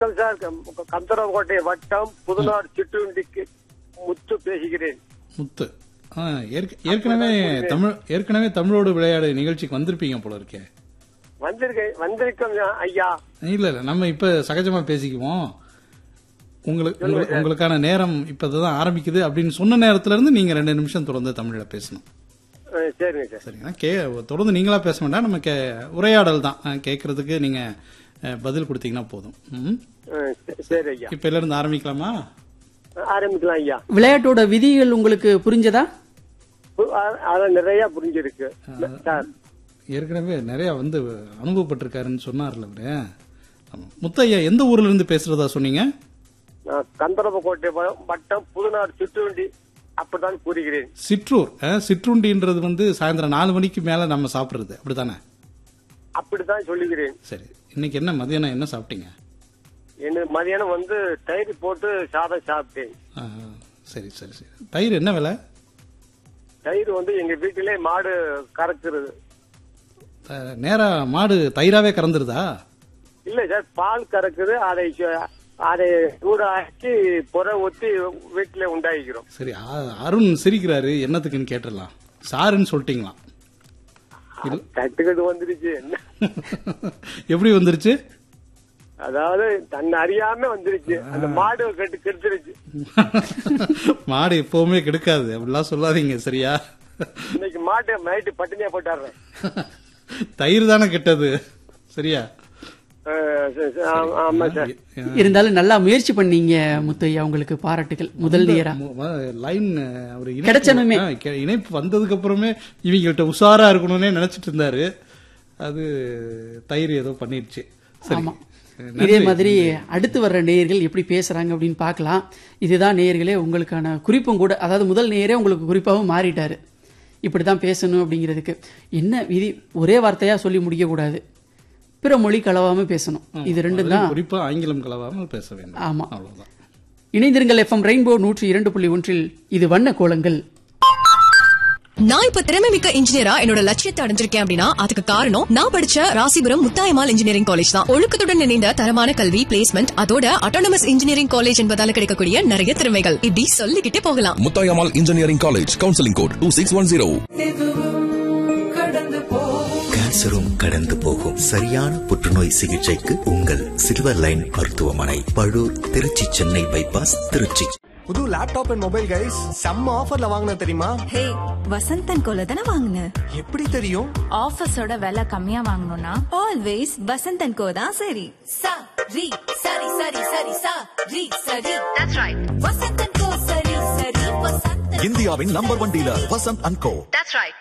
வணக்கம் சார் க- கந்தரக்கோட்டை வட்டம் புதுநாடு சிற்றுண்டிக்கு முத்து பேசுகிறேன் முத்து ஆ, ஏற்க- ஏற்கனவே தமிழ் ஏற்கனவே தமிழோடு விளையாடு நிகழ்ச்சிக்கு வந்திருப்பீங்க போல இருக்கே வந்திருக்கேன் வந்திருக்கோம் ஐயா இல்ல இல்ல நம்ம இப்ப சகஜமா பேசிக்குவோம் உங்களுக்கு உங்களுக்கு- உங்களுக்கான நேரம் இப்பதான் ஆரம்பிக்குது அப்படின்னு சொன்ன நேரத்துல இருந்து நீங்க ரெண்டு நிமிஷம் தொடர்ந்து தமிழ்ல பேசணும் அஹ் சரிங்க சார் சரிங்களா கே தொடர்ந்து நீங்களா பேச வேண்டாம் நம்ம கே உரையாடல் தான் அஹ், கேட்கறதுக்கு நீங்க அஹ், பதில் கொடுத்தீங்கன்னா போதும் ம்? அஹ் சரி- சரி ஐயா இப்ப இதுல இருந்து ஆரம்பிக்கலாமா ஆரம்பிக்கலாம் ஐயா விளையாட்டோட விதிகள் உங்களுக்கு புரிஞ்சதா பு- அ- அதான் நிறைய புரிஞ்சிருக்கு சார் ஏற்கனவே நிறைய வந்து அனுபவப்பட்டிருக்காருன்னு சொன்னார்ல அவரு ஆமா. முத்தையா எந்த ஊர்ல இருந்து பேசுறதா சொன்னீங்க நான் கந்தரப்பக்கோட்டை வ- வட்டம் புதுநாடு சிற்றுண்டி அப்படித்தான் கூறுகிறேன் சிற்றூர் அஹ், சிற்றுண்டின்றது வந்து சாயந்தரம் நாலு மணிக்கு மேல நம்ம சாப்பிடுறது அப்படித்தானே அப்படித்தான் சொல்லுகிறேன் சரி இன்னைக்கு என்ன மதியானம் என்ன சாப்பிட்டீங்க என்ன மதியானம் வந்து தயிர் போட்டு சாதம் சாப்பிட்டேன் ஆ, சரி சரி சரி தயிர் என்ன விலை தயிர் வந்து எங்க வீட்டிலே மாடு கறக்குறது அஹ், நேரா மாடு தயிராவே கறந்துருதா இல்ல சார் பால் கறக்குது அதை ச- அதை சூடாக்கி புற ஊத்தி வீட்டுல உண்டாக்கிக்கிறோம் சரி அ- அருண் சிரிக்கிறாரு என்னத்துக்குன்னு கேட்டுடலாம் சாருன்னு சொல்லிட்டீங்களா கட்டுக்கட்டு வந்துருச்சு என்ன எப்படி வந்துருச்சு அதாவது தன்னை அறியாம வந்துருச்சு அந்த மாடு கட்டு கெடுத்துருச்சு மாடு எப்பவுமே கெடுக்காது அப்படிலாம் சொல்லாதீங்க சரியா இன்னைக்கு மாட்டை நைட்டு பட்டினியா போட்டாடுறேன் தயிர் தானே கெட்டது சரியா அஹ் சரி, சரி, ஆமா- ஆமா சார் இருந்தாலும் நல்லா முயற்சி பண்ணீங்க முத்தையா உங்களுக்கு பாராட்டுகள் முதல் நேரா லைன் அவர் இணைப்பு- கிடைச்சனுமே. ஆ, கெ- இணைப்பு வந்ததுக்கு அப்புறமே இவங்கள்ட்ட உஷாரா இருக்கணும்னே நினைச்சிட்டு இருந்தாரு அது தயிர் ஏதோ பண்ணிடுச்சு சரி ஆமா இதே மாதிரி அடுத்து வர்ற நேயர்கள் எப்படி பேசுறாங்க அப்படின்னு பார்க்கலாம் இதுதான் நேயர்களே உங்களுக்கான குறிப்பும் கூட அதாவது முதல் நேயரே உங்களுக்கு குறிப்பாகவும் மாறிட்டாரு இப்படிதான் பேசணும் அப்படிங்கிறதுக்கு என்ன விதி ஒரே வார்த்தையா சொல்லி முடிக்க கூடாது பிற மொழி கலவாம பேசணும் இது ரெண்டும் தான் அதுலயும் குறிப்பா ஆங்கிலம் கலவாமல் பேச வேண்டும் ஆமா. அவ்வளவுதான் இணைந்திருங்கள் எஃப்எம் ரெயின்போ நூற்றி இரண்டு புள்ளி ஒன்றில் இது வண்ண கோலங்கள் நான் இப்ப திறமை மிக்க இன்ஜினியரா என்னோட லட்சியத்தை அடைஞ்சிருக்கேன் அப்படின்னா அதுக்கு காரணம் நான் படிச்ச ராசிபுரம் முத்தாயமால் இன்ஜினியரிங் காலேஜ் தான் ஒழுக்கத்துடன் இணைந்த தரமான கல்வி பிளேஸ்மெண்ட் அதோட அட்டானமஸ் இன்ஜினியரிங் காலேஜ் என்பதால கிடைக்கக்கூடிய நிறைய திறமைகள் இப்படி சொல்லிக்கிட்டே போகலாம் Muthayammal engineering college counselling code two six one zero கேன்சரும் கடந்து போகும் சரியான புற்றுநோய் சிகிச்சைக்கு உங்கள் சில்வர் லைன் மருத்துவமனை பழூர் திருச்சி சென்னை பைபாஸ் திருச்சி புது லேப்டாப் அண்ட் மொபைல் கைஸ் செம்ம ஆஃபர்ல வாங்கின தெரியுமா ஹே வசந்தன் கோல தானே வாங்கின எப்படி தெரியும் ஆஃபர்ஸோட விலை கம்மியா வாங்கணும்னா ஆல்வேஸ் வசந்தன் கோ தான் சரி சா ரி சரி சரி சரி சா ரி சரி தட்ஸ் ரைட் வசந்தன் கோ சரி சரி வசந்தன் இந்தியாவின் number one dealer Vasanth and co that's right